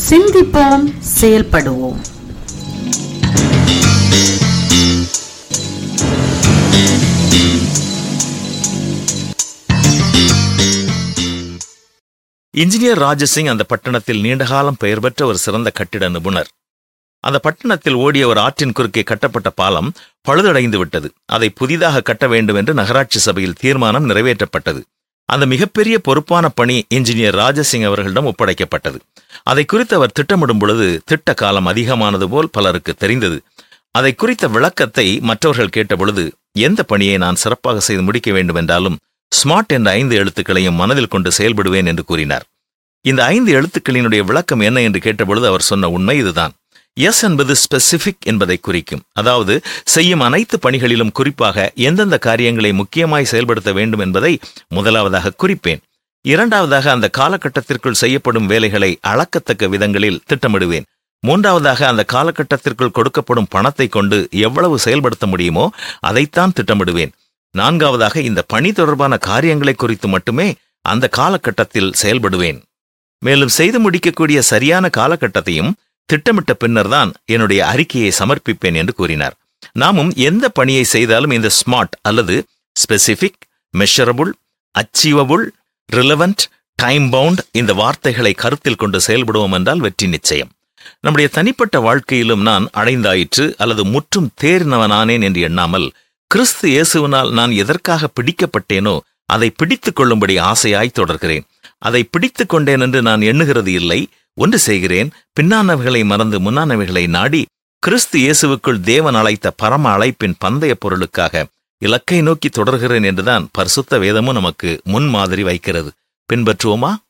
சிந்திப்போம் செயல்படுவோம் இன்ஜினியர் ராஜசிங் அந்த பட்டணத்தில் நீண்டகாலம் பெயர் பெற்ற ஒரு சிறந்த கட்டிட நிபுணர் அந்த பட்டணத்தில் ஓடிய ஒரு ஆற்றின் குறுக்கே கட்டப்பட்ட பாலம் பழுதடைந்து விட்டது அதை புதிதாக கட்ட வேண்டும் என்று நகராட்சி சபையில் தீர்மானம் நிறைவேற்றப்பட்டது அந்த மிகப்பெரிய பொறுப்பான பணி இன்ஜினியர் ராஜசிங் அவர்களிடம் ஒப்படைக்கப்பட்டது அதை குறித்து அவர் திட்டமிடும் பொழுது திட்ட காலம் அதிகமானது போல் பலருக்கு தெரிந்தது அதை குறித்த விளக்கத்தை மற்றவர்கள் கேட்டபொழுது எந்த பணியை நான் சிறப்பாக செய்து முடிக்க வேண்டும் என்றாலும் ஸ்மார்ட் என்ற ஐந்து எழுத்துக்களையும் மனதில் கொண்டு செயல்படுவேன் என்று கூறினார் இந்த ஐந்து எழுத்துக்களினுடைய விளக்கம் என்ன என்று கேட்டபொழுது அவர் சொன்ன உண்மை இதுதான் எஸ் என்பது ஸ்பெசிபிக் என்பதை குறிக்கும் அதாவது செய்யும் அனைத்து பணிகளிலும் குறிப்பாக எந்தெந்த காரியங்களை முக்கியமாய் செயல்படுத்த வேண்டும் என்பதை முதலாவதாக குறிப்பேன் இரண்டாவதாக அந்த காலகட்டத்திற்குள் செய்யப்படும் வேலைகளை அளக்கத்தக்க விதங்களில் திட்டமிடுவேன் மூன்றாவதாக அந்த காலகட்டத்திற்குள் கொடுக்கப்படும் பணத்தை கொண்டு எவ்வளவு செயல்படுத்த முடியுமோ அதைத்தான் திட்டமிடுவேன் நான்காவதாக இந்த பணி தொடர்பான காரியங்களை குறித்து மட்டுமே அந்த காலகட்டத்தில் செயல்படுவேன் மேலும் செய்து முடிக்கக்கூடிய சரியான காலகட்டத்தையும் திட்டமிட்ட பின்னர்தான் என்னுடைய அறிக்கையை சமர்ப்பிப்பேன் என்று கூறினார் நாமும் எந்த பணியை செய்தாலும் இந்த ஸ்மார்ட் அல்லது specific measurable achievable relevant time bound இந்த வார்த்தைகளை கருத்தில் கொண்டு செயல்படுவோம் என்றால் வெற்றி நிச்சயம் நம்முடைய தனிப்பட்ட வாழ்க்கையிலும் நான் அடைந்தாயிற்று அல்லது முற்றும் தேர்ந்தவனானேன் என்று எண்ணாமல் கிறிஸ்து இயேசுவினால் நான் எதற்காக பிடிக்கப்பட்டேனோ அதை பிடித்துக் கொள்ளும்படி ஆசையாய் தொடர்கிறேன் அதை பிடித்துக் கொண்டேன் என்று நான் எண்ணுகிறது இல்லை ஒன்று செய்கிறேன் பின்னானவைகளை மறந்து முன்னானவைகளை நாடி கிறிஸ்து இயேசுவுக்குள் தேவன் அழைத்த பரம அழைப்பின் பந்தய பொருளுக்காக இலக்கை நோக்கி தொடர்கிறேன் என்றுதான் பரிசுத்த வேதமும் நமக்கு முன்மாதிரி வைக்கிறது பின்பற்றுவோமா